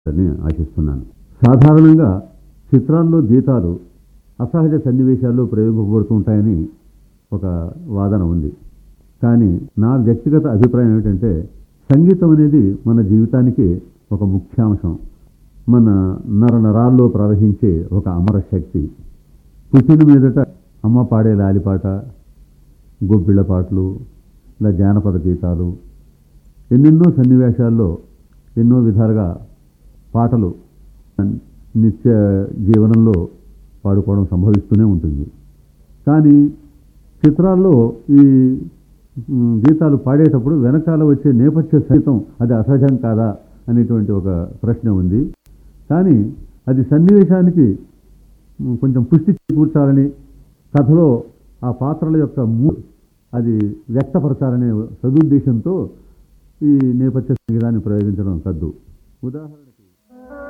అని ఆశిస్తున్నాను సాధారణంగా చిత్రాల్లో గీతాలు అసహజ సన్నివేశాల్లో ప్రయోగింపబడుతుంటాయని ఒక వాదన ఉంది కానీ నా వ్యక్తిగత అభిప్రాయం ఏమిటంటే సంగీతం అనేది మన జీవితానికి ఒక ముఖ్యాంశం మన నర నరాల్లో ప్రవహించే ఒక అమర శక్తి పుట్టిన మీదట అమ్మ పాడే లాలిపాట గొబ్బిళ్ళ పాటలు ఇలా జానపద గీతాలు ఎన్నెన్నో సన్నివేశాల్లో ఎన్నో విధాలుగా పాటలు నిత్య జీవనంలో పాడుకోవడం సంభవిస్తూనే ఉంటుంది కానీ చిత్రాల్లో ఈ మ్, గీతాలు పాడేటప్పుడు వెనకాల వచ్చే నేపథ్య సంగీతం అది అసహజం కాదా అనేటువంటి ఒక ప్రశ్న ఉంది కానీ అది సన్నివేశానికి మ్, కొంచెం పుష్టి చేకూర్చాలని కథలో ఆ పాత్రల యొక్క మూ అది వ్యక్తపరచాలనే సదుద్దేశంతో ఈ నేపథ్య సంగీతాన్ని ప్రయోగించడం కద్దు ఉదాహరణ